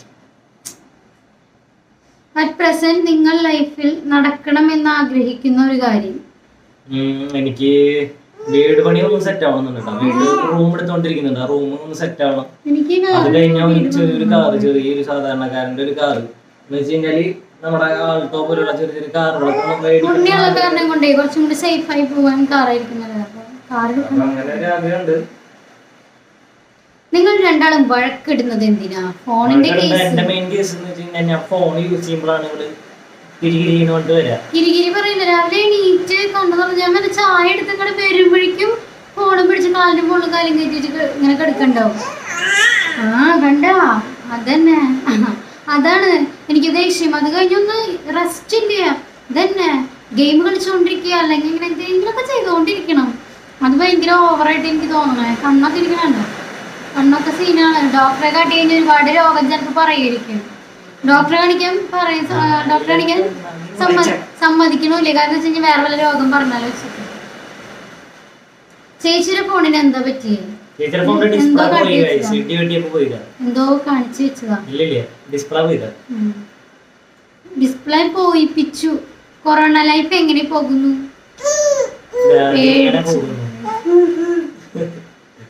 അറ്റ് പ്രസന്റ് നിങ്ങൾ ലൈഫിൽ നടക്കണമെന്ന് ആഗ്രഹിക്കുന്ന ഒരു കാര്യം എനിക്ക് വീട് പണി ഒന്ന് സെറ്റ് ആവണമെന്നുണ്ട് കേട്ടോ വീട് റൂം എടുത്തോണ്ടിരിക്കുന്നുണ്ട് ആ റൂം ഒന്ന് സെറ്റ് ആവണം എനിക്ക് അത് കഴിഞ്ഞാൽ ഒരു ചെറിയൊരു കാറ് ചെറിയൊരു സാധാരണക്കാരന്റെ ഒരു കാറ് എന്ന് വെച്ച് കഴിഞ്ഞാല് നമ്മുടെ ആൾട്ടോ പോലുള്ള ചെറിയ ചെറിയ കാറുകളൊക്കെ നമ്മൾ മേടിക്കണം ഉണ്ണിയുള്ള കാരണം കൊണ്ടേ കുറച്ചും കൂടി സേഫ് ആയി പോവാൻ കാറായിരിക്കുന്നത് അപ്പൊ കാർ അപ്പൊ അങ്ങനെ ഒരു ആഗ്രഹമുണ്ട് നിങ്ങൾ രണ്ടാളും വഴക്കിടുന്നത് എന്തിനാ ഫോണിന്റെ അവരുടെ കേസ് എന്റെ മെയിൻ കേസ് എന്ന് വെച്ച് കഴിഞ്ഞാൽ ഞാൻ ഫോൺ യൂസ് ചെയ്യുമ്പോഴാണ് ഇവള് തിരികിരികൊണ്ട് വരാ കിരികിരി പറയില്ല രാവിലെ എണീറ്റ് കണ്ണു തുറന്ന് മറ്റേ ചായ എടുത്ത് ഇങ്ങോട്ട് വരുമ്പോഴേക്കും ഫോണും പിടിച്ച് കാലിന്റെ മുകളിൽ കാലും കയറ്റിട്ട് ഇങ്ങനെ കിടക്കണ്ടാവും ആ കണ്ട അതന്നെ അതാണ് എനിക്ക് ദേഷ്യം അത് കഴിഞ്ഞൊന്ന് റെസ്റ്റ് ഇല്ല ഇതന്നെ ഗെയിം കളിച്ചുകൊണ്ടിരിക്കുക അല്ലെങ്കിൽ ഇങ്ങനെ എന്തെങ്കിലുമൊക്കെ ചെയ്തുകൊണ്ടിരിക്കണം അത് ഭയങ്കര ഓവറായിട്ട് എനിക്ക് തോന്നണേ കണ്ണൊക്കെ ഇരിക്കണുണ്ടോ കണ്ണൊക്കെ സീനാണ് ഡോക്ടറെ കാട്ടി കഴിഞ്ഞാൽ ഒരുപാട് രോഗം ചിലപ്പോൾ പറയുമായിരിക്കും ഡോക്ടറെ കാണിക്കാൻ പറയും സ- ഡോക്ടറെ കാണിക്കാൻ സമ്മ സമ്മതിക്കണില്ല കാരണം വെച്ച് കഴിഞ്ഞാൽ വേറെ വല്ല രോഗം പറഞ്ഞാലോ വെച്ചിട്ട് ചേച്ചിയുടെ ഫോണിന് എന്താ പറ്റിയേ ടീച്ചർ ഫോൺ എന്തോ ഡിസ്പ്ലേ കാട്ടി പോയി വെച്ചതാ. സി ടി വെട്ടിയപ്പോ പോയില്ല എന്തോ കാണിച്ചു വെച്ചതാ ഇല്ല ഇല്ല ഡിസ്പ്ലേ പോയില്ല ഡിസ്പ്ലേ പോയിപ്പിച്ചു കൊറോണ ലൈഫ് എങ്ങനെ പോകുന്നു ഇങ്ങനെ പേടിച്ചു. പോകുന്നു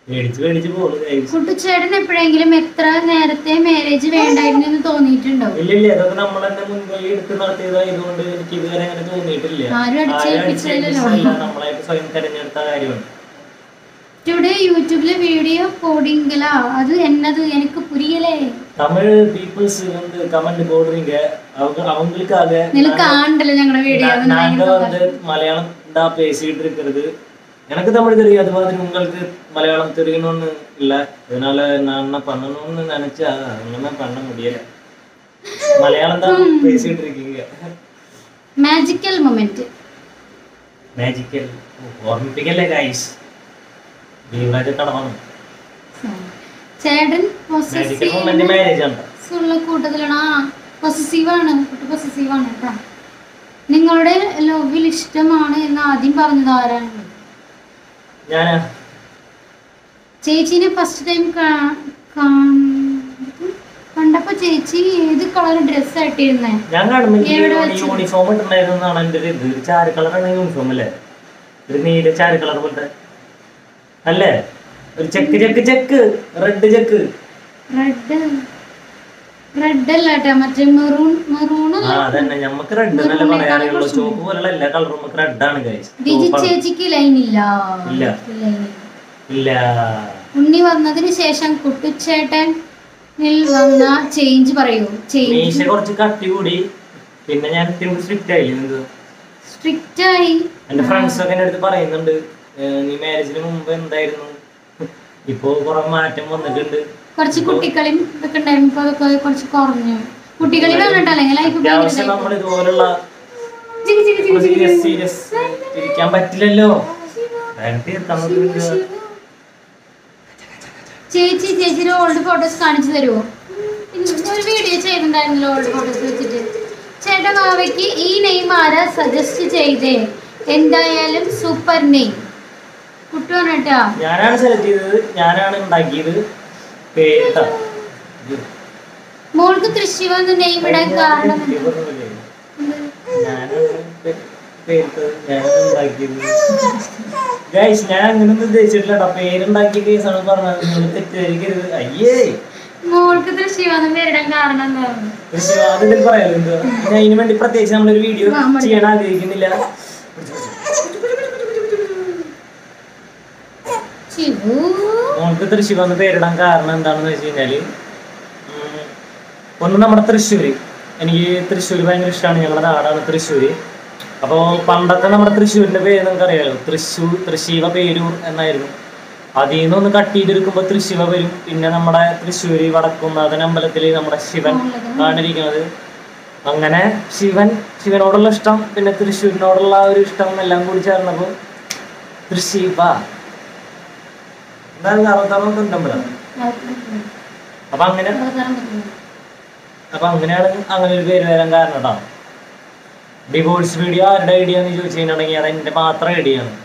പേടിച്ച് പേടിച്ച് പോകുന്നു guys. കുട്ടിച്ചേട്ടൻ എപ്പോഴെങ്കിലും എത്ര നേരത്തെ മാരേജ് വേണ്ടായിരുന്നു എന്ന് തോന്നിയിട്ടുണ്ടോ ഇല്ല ഇല്ല അതൊക്കെ നമ്മൾ തന്നെ മുൻകൈ എടുത്ത് നടത്തിയതായതുകൊണ്ട് എനിക്ക് ഇതുവരെ അങ്ങനെ തോന്നിയിട്ടില്ല ആരും ആരും അടിച്ചേൽപ്പിച്ചില്ലല്ലോ. അടിച്ചേൽപ്പിച്ചതല്ല, നമ്മളായിട്ട് സ്വയം തെരഞ്ഞെടുത്ത കാര്യമാണ് ടുഡേ യൂട്യൂബിലെ വീഡിയോ போடுங்களா அது என்னது எனக்கு புரியலே தமிழ் பீப்புள்ஸ் வந்து கமெண்ட் போடுறீங்க அவங்க அவங்களுக்காக നിനക്ക് കാണണ്ടല്ലോ ഞങ്ങളുടെ വീഡിയോ நா- நாங்க வந்து மலையாளம் தான் பேசிட்டு இருக்கிறது எனக்கு தமிழ் தெரியும் அது மாதிரி உங்களுக்கு மலையாளம் தெரியணும்னு இல்ல அதனால நான் என்ன பண்ணணும்னு நினைச்சா ஒண்ணுமே பண்ண முடியல மலையாளம் தான் பேசிட்டு இருக்கீங்க മാജിക്കൽ മൊമെന്റ് മാജിക്കൽ ഓർമ്മിപ്പിക്കല്ലേ ഗൈസ് ദീപരാജ കടമാണ് ചേട്ടൻ മാജിക്കൽ മൊമെന്റ് മാരേജ് ആണ് ഉള്ള കൂട്ടത്തിലാണ് ആ പൊസസീവാണ് കുട്ടി പൊസസീവാണ് കേട്ടോ നിങ്ങളുടെ ലവിൽ ഇഷ്ടമാണ് എന്ന് ആദ്യം പറഞ്ഞത് ആരാണ് ഞാനാ ചേച്ചീനെ ഫസ്റ്റ് ടൈം കണ്ടപ്പോ ചേച്ചി ഏത് കളർ ഡ്രസ് ആയിട്ടിരുന്നേ ഞാൻ കാണുമ്പോൾ എവിടെ വെച്ച്? യൂണിഫോം ഇട്ടുണ്ടായിരുന്നാണ് എൻ്റെ ഒരു ഇത് ചാര കളറാണ് യൂണിഫോം അല്ലേ ഒരു നീല ചാര കളർ പോലത്തെ അല്ലേ ഒരു check check check red check red red അല്ല കേട്ടോ മറ്റേ മെറൂൺ മെറൂൺ ആ അല്ല അതന്നെ ഞമ്മക്ക് റെഡ് എന്നല്ലേ പറയാറുള്ളൂ ചോപ്പ് പോലുള്ള എല്ലാ കളറും നമുക്ക് റെഡ് ആണ് ഗൈസ് ഡിജി ചേച്ചിക്ക് ലൈൻ ഇല്ല ഇല്ല. ലൈൻ ഇല്ല ഉണ്ണി വന്നതിന് ശേഷം കുട്ടിച്ചേട്ടൻ വന്ന ചേഞ്ച് പറയൂ ചേഞ്ച് മീശ കുറച്ച് കട്ടി കൂടി പിന്നെ ഞാൻ ഇത്തിരി സ്ട്രിക്റ്റ് ആയില്ലേ നിങ്ങൾക്ക് സ്ട്രിക്റ്റ് ആയി എന്റെ ഫ്രണ്ട്സ് ഒക്കെ എൻ്റെ അടുത്ത് പറയുന്നുണ്ട് "ഏർ, നീ മാരേജിന് മുമ്പ് എന്തായിരുന്നു ഇപ്പോ കുറെ മാറ്റം വന്നിട്ടുണ്ട് കുറച്ച് കുട്ടിക്കളിയും ഇതൊക്കെ ഉണ്ടായിരുന്നു ഇപ്പൊ അതൊക്കെ കുറച്ച് കുറഞ്ഞു കുട്ടികളി വേണം അല്ലെങ്കിൽ ലൈഫ് അത്യാവശ്യം നമ്മൾ ഇതുപോലുള്ള സീരിയസ് സീരിയസ് ഇരിക്കാൻ പറ്റില്ലല്ലോ വേഗം തീർക്കാൻ നോക്കുന്നുണ്ട്. ചേച്ചി ചേച്ചിയുടെ ഓൾഡ് ഫോട്ടോസ് കാണിച്ചു തരുമോ ഒരു വീഡിയോ ചെയ്തിട്ടുണ്ടായിരുന്നല്ലോ ഓൾഡ് ഫോട്ടോസ് വെച്ചിട്ട് ചേട്ടാ മാവയ്ക്ക് ഈ നെയിം ആരാ സജസ്റ്റ് ചെയ്തേ എന്തായാലും സൂപ്പർ നെയിം കുട്ടുവാണ് കേട്ടാ ഞാനാണ് സെലക്ട് ചെയ്തത് ഞാനാണ് ഉണ്ടാക്കിയത് പേരിട്ടാ ഇത് മോൾക്ക് തൃശ്ശൂർ എന്ന നെയിം ഇടാൻ കാരണം കുട്ടി പറഞ്ഞില്ലേ? ഞാനാണ് പേ- പേരിട്ടത് ഞാനാണ് ഉണ്ടാക്കിയത് ഗൈസ് ഞാൻ അങ്ങനൊന്നും ഉദ്ദേശിച്ചിട്ടില്ല പേരുണ്ടാക്കിയ കേസാണ് പറഞ്ഞത് നിങ്ങൾ തെറ്റിദ്ധരിക്കരുത് അയ്യേ മോൾക്ക് തൃശ്ശൂർ എന്ന പേരിടാൻ കാരണം എന്താണ് പക്ഷേ അതിൽ പറയാലോ എന്തുവാ ഞാൻ ഇതിനു വേണ്ടി പ്രത്യേകിച്ച് നമ്മളൊരു വീഡിയോ ആ, മതി. ചെയ്യാൻ ആഗ്രഹിക്കുന്നില്ല ശിവു മോൾക്ക് തൃശ്ശൂർ വന്ന് പേരിടാൻ കാരണം എന്താണെന്ന് വെച്ച് കഴിഞ്ഞാല് ഉം, ഒന്ന് നമ്മുടെ തൃശ്ശൂര് എനിക്ക് തൃശ്ശൂർ ഭയങ്കര ഇഷ്ടമാണ് ഞങ്ങളുടെ നാടാണ് തൃശ്ശൂര് അപ്പോൾ പണ്ടത്തെ നമ്മുടെ തൃശ്ശൂരിന്റെ പേര് നിങ്ങൾക്ക് അറിയാലോ തൃശ്ശൂർ തൃശ്ശീവ പേരൂർ എന്നായിരുന്നു അതിൽ നിന്ന് ഒന്ന് കട്ട് ചെയ്തെടുക്കുമ്പോൾ തൃശ്ശിവ വരും പിന്നെ നമ്മുടെ തൃശ്ശൂര് വടക്കുന്നാഥൻ അമ്പലത്തിൽ നമ്മുടെ ശിവൻ ആണ് ഇരിക്കുന്നത് അങ്ങനെ ശിവൻ ശിവനോടുള്ള ഇഷ്ടം പിന്നെ തൃശ്ശൂരിനോടുള്ള ഒരു ഇഷ്ടം എല്ലാം കൂടി ചേർന്നപ്പോൾ തൃശ്ശീവ എന്തായാലും അറുപത്താറുപത്തി അമ്പലം അപ്പൊ അങ്ങനെ അപ്പൊ അങ്ങനെയാണ് അങ്ങനെ ഒരു പേര് വരാൻ കാരണം കേട്ടോ ഡിവോഴ്സ് വീഡിയോ ആരുടെ ഐഡിയ എന്ന് ചോദിച്ചു കഴിഞ്ഞിട്ടുണ്ടെങ്കിൽ അത് എന്റെ മാത്രം ഐഡിയ ആണ്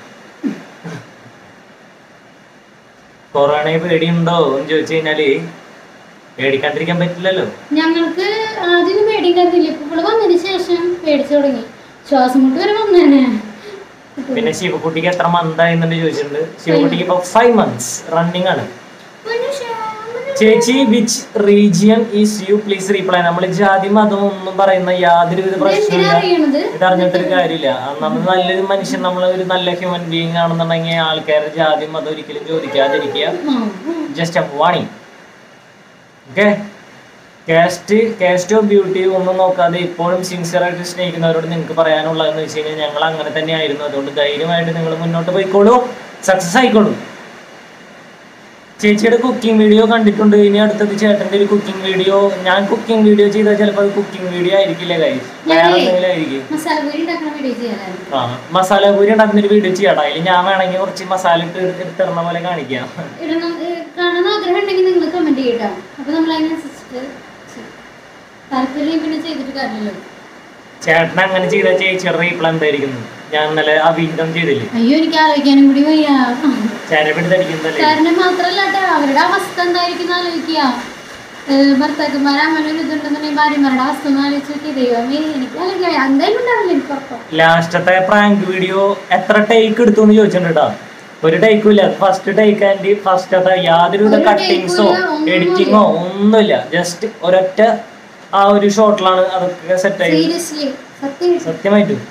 കൊറോണയെ പേടിയുണ്ടോ എന്ന് ചോദിച്ചു കഴിഞ്ഞാല് പേടിക്കാണ്ടിരിക്കാൻ പറ്റില്ലല്ലോ ഞങ്ങൾക്ക് ആദ്യം പേടിക്കാറില്ല ഇപ്പൊ ഇവള് വന്നതിന് ശേഷം പേടിച്ചു തുടങ്ങി ശ്വാസം മുട്ട് വരെ വന്നേനെ പിന്നെ ശിവകുട്ടിക്ക് എത്ര മന്തായി എന്നു ചോദിച്ചിട്ടുണ്ട് ശിവകുട്ടിക്ക് ഇപ്പൊ ഫൈവ് മന്ത്സ് റണ്ണിങ് ആണ് ചേച്ചി which region is you please reply നമ്മൾ ജാതി മതം ഒന്നും പറയുന്ന യാതൊരുവിധ എന്തിനാ പ്രശ്നമില്ല അറിയണത് ഇത് അറിഞ്ഞിട്ടൊരു കാര്യമില്ല നമ്മൾ നല്ലൊരു മനുഷ്യൻ നമ്മൾ ഒരു നല്ല ഹ്യൂമൻ ബീങ് ആണെന്നുണ്ടെങ്കിൽ ആൾക്കാരുടെ ജാതി മതം ഒരിക്കലും ചോദിക്കാതിരിക്കുക ആ, just a warning okay caste caste of beauty ഒന്നും നോക്കാതെ ഇപ്പോഴും സിൻസിയർ ആയിട്ട് സ്നേഹിക്കുന്നവരോട് നിങ്ങൾക്ക് പറയാനുള്ളതെന്ന് വെച്ച് കഴിഞ്ഞാൽ ഞങ്ങൾ അങ്ങനെ തന്നെ ആയിരുന്നു അതുകൊണ്ട് ധൈര്യമായിട്ട് നിങ്ങൾ മുന്നോട്ട് പോയിക്കോളൂ സക്സസ് ആയിക്കോളൂ ചേച്ചിയുടെ കുക്കിംഗ് വീഡിയോ കണ്ടിട്ടുണ്ട് ഇനി അടുത്തത് ചേട്ടന്റെ ഒരു കുക്കിംഗ് വീഡിയോ ഞാൻ കുക്കിംഗ് വീഡിയോ ചെയ്താൽ ചിലപ്പോൾ അത് കുക്കിംഗ് വീഡിയോ ആയിരിക്കില്ല കാര്യം വേറെ ഞങ്ങളേ എന്തെങ്കിലും ആയിരിക്കും മസാല പൂരി ഉണ്ടാക്കുന്ന വീഡിയോ ചെയ്യാനായിരുന്നു ആ മസാല പൂരി ഉണ്ടാക്കുന്ന ഒരു വീഡിയോ ചെയ്യാടാ അതിൽ ഞാൻ വേണമെങ്കിൽ കുറച്ച് മസാല ഇട്ട് എടുത്തിടുന്ന പോലെ കാണിക്കാം ഇടണം ഏ, കാണാൻ ആഗ്രഹം ഉണ്ടെങ്കിൽ നിങ്ങൾ കമന്റ് ചെയ്യട്ടോ അപ്പൊ നമ്മൾ അതിനനുസരിച്ചിട്ട് ചെയ്യും. താല്പര്യം പിന്നെ ചെയ്തിട്ട് കാര്യമല്ലോ ചേട്ടൻ അങ്ങനെ ചെയ്ത ചേച്ചിയുടെ റീപ്ലൈ എന്തായിരിക്കുന്നു ഞാൻ ഇന്നലെ അഭിഹിതം ചെയ്തില്ലേ അയ്യോ എനിക്ക് ആലോചിക്കാനും കൂടി വയ്യ ചേട്ടനെ പിടി തടിക്കുന്നതല്ലേ കാരണം മാത്രല്ല കേട്ടോ അവരുടെ അവസ്ഥ എന്തായിരിക്കും ആലോചിക്കുക ഭർത്താക്കന്മാർ അങ്ങനെ ഒരു ഇതുണ്ടെന്നുണ്ടെങ്കിൽ ഭാര്യമാരുടെ അവസ്ഥ ഒന്ന് ആലോചിച്ച് നോക്കി ദൈവമേ എനിക്ക് ആലോചിക്കാം എന്തായാലും ഉണ്ടാവില്ല എനിക്ക് ഉറപ്പം ലാസ്റ്റത്തെ പ്രാങ്ക് വീഡിയോ എത്ര ടേക്ക് എടുത്തു എന്ന് ചോദിച്ചിട്ടുണ്ട് കേട്ടോ ഒരു ടേക്കും ഇല്ല ഫസ്റ്റ് ടേക്ക് ആൻഡ് ഫസ്റ്റ് അത് യാതൊരുവിധ ഒരു കട്ടിങ്സോ take ഉം ഇല്ല, ഒന്നുമില്ല. എഡിറ്റിങ്ങോ ഒന്നുമില്ല ജസ്റ്റ് ഒരൊറ്റ ആ ഒരു ഷോട്ടിലാണ് അതൊക്കെ സെറ്റ് ആയി സീരിയസ്ലി സത്യം സത്യമായിട്ടും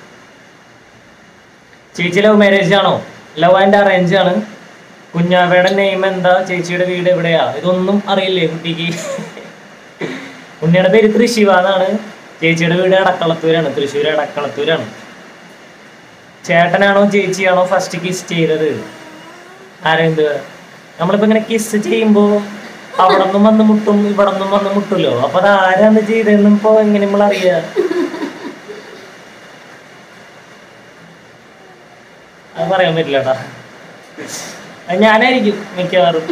ചേച്ചി ലവ് മാരേജ് ആണോ ലവ് ആൻഡ് അറേഞ്ച് ആണ് കുഞ്ഞാവയുടെ നെയിം എന്താ ചേച്ചിയുടെ വീട് എവിടെയാ ഇതൊന്നും അറിയില്ലേ കുട്ടിക്ക് ഉണ്ണിയുടെ പേര് തൃശിവ എന്നാണ് ചേച്ചിയുടെ വീട് അടക്കളത്തൂരാണ് തൃശ്ശൂർ അടക്കളത്തൂരാണ് ചേട്ടനാണോ ചേച്ചിയാണോ ഫസ്റ്റ് കിസ് ചെയ്തത് ആരെന്ത് നമ്മളിപ്പോ ഇങ്ങനെ കിസ് ചെയ്യുമ്പോ അവിടെ നിന്നും വന്ന് മുട്ടും ഇവിടെ നിന്നും വന്ന് മുട്ടുമല്ലോ അപ്പൊ അത് ആരാന്ന് ചെയ്തതെന്നും ഇപ്പൊ എങ്ങനെ നമ്മൾ അറിയാ അത് പറയാൻ പറ്റില്ലട്ടാ അത് ഞാനായിരിക്കും മിക്കവാറും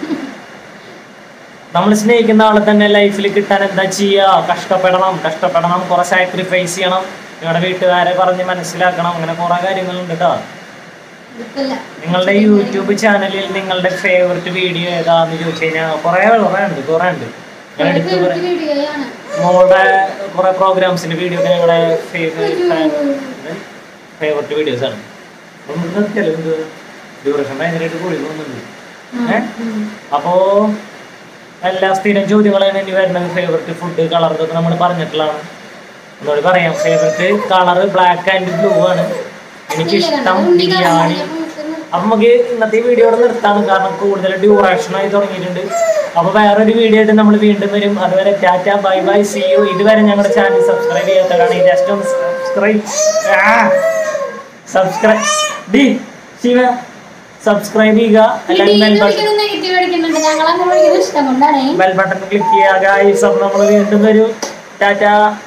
നമ്മൾ സ്നേഹിക്കുന്ന ആളെ തന്നെ ലൈഫിൽ കിട്ടാൻ എന്താ ചെയ്യാ കഷ്ടപ്പെടണം കഷ്ടപ്പെടണം കുറെ സാക്രിഫൈസ് ചെയ്യണം നിങ്ങളുടെ വീട്ടുകാരെ പറഞ്ഞ് മനസ്സിലാക്കണം അങ്ങനെ കുറെ കാര്യങ്ങളുണ്ട് കേട്ടോ ഇതല്ല നിങ്ങളുടെ യൂട്യൂബ് ചാനലിൽ നിങ്ങളുടെ ഫേവററ്റ് വീഡിയോ ഏതാന്ന് ചോദിച്ചു കഴിഞ്ഞാൽ കുറെ കുറെ ഉണ്ട് കുറെ ഉണ്ട് ഞാൻ എടുത്ത് പറയാം വീഡിയോയാണ് മോളുടെ കുറെ പ്രോഗ്രാംസിന്റെ വീഡിയോ ഒക്കെ ഞങ്ങളുടെ ഫേവററ്റ് വീഡിയോസ് ആണ് അപ്പൊ നമുക്ക് നിർത്തിയല്ലോ എന്ത് ഡ്യൂറേഷൻ ഭയങ്കരമായിട്ട് കൂടി പോകുന്നുണ്ട് ഏ? അപ്പോ എല്ലാ സ്ഥിരം ചോദ്യങ്ങളാണ് ഇനി വരുന്നത് ഫേവററ്റ് ഫുഡ് കളർ ഇതൊക്കെ നമ്മൾ പറഞ്ഞിട്ടുള്ളതാണ് ഒന്നുകൂടി പറയാം favourite colour black and blue ആണ് എനിക്ക് ഇഷ്ടം ബിരിയാണി അപ്പൊ നമുക്ക് ഇന്നത്തെ വീഡിയോ ഇവിടെ നിർത്താണ് കാരണം കൂടുതൽ ഡ്യൂറേഷൻ ആയി തുടങ്ങിയിട്ടുണ്ട് അപ്പൊ വേറൊരു വീഡിയോ ആയിട്ട് നമ്മൾ വീണ്ടും വരും അതുവരെ tata bye bye see you ഇതുവരെ ഞങ്ങളുടെ ചാനൽ സബ്സ്ക്രൈബ് ചെയ്യാത്തവരാണ് ജസ്റ്റ് ഒന്ന് subscribe subscribe D Shiva subscribe ചെയ്യുക അല്ലെങ്കിൽ ബെൽ ബട്ടൺ നെഗറ്റീവ് അടിക്കുന്നുണ്ട് ഞങ്ങൾ അങ്ങനെ പഠിക്കുന്നത് ഇഷ്ടം കൊണ്ടാണേ ബെൽ ബട്ടൺ ക്ലിക്ക് ചെയ്യുക ഗായ്സ് അപ്പൊ നമ്മൾ വീണ്ടും വരും ടാറ്റ